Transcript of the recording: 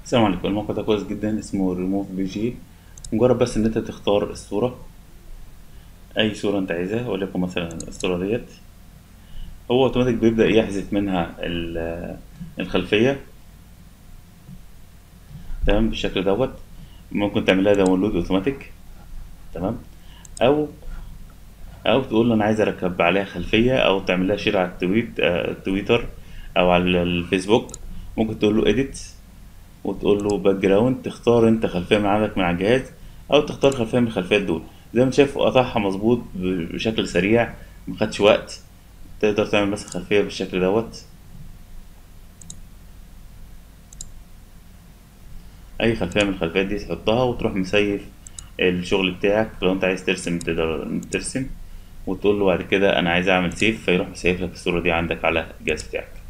السلام عليكم الموقع ده كويس جدا اسمه ريموف بي جي مجرد بس ان انت تختار الصورة اي صورة انت عايزها وليكن مثلا الصورة ديت هو اوتوماتيك بيبدأ يحذف منها ال- الخلفية تمام بالشكل دوت ممكن تعملها داونلود اوتوماتيك تمام او او تقول له انا عايز اركب عليها خلفية او تعمل لها شير على التويت آه، التويتر او على الفيسبوك ممكن تقول له اديت وتقول له باك جراوند تختار انت خلفيه من عندك من على الجهاز او تختار خلفيه من الخلفيات دول زي ما انت شايف قطعها مظبوط ب- بشكل سريع مخدش وقت تقدر تعمل مثلا خلفيه بالشكل دوت اي خلفيه من الخلفيات دي تحطها وتروح مسيف الشغل بتاعك لو انت عايز ترسم تقدر ترسم وتقول له بعد كده انا عايز اعمل سيف فيروح مسيف لك الصوره دي عندك على الجهاز بتاعك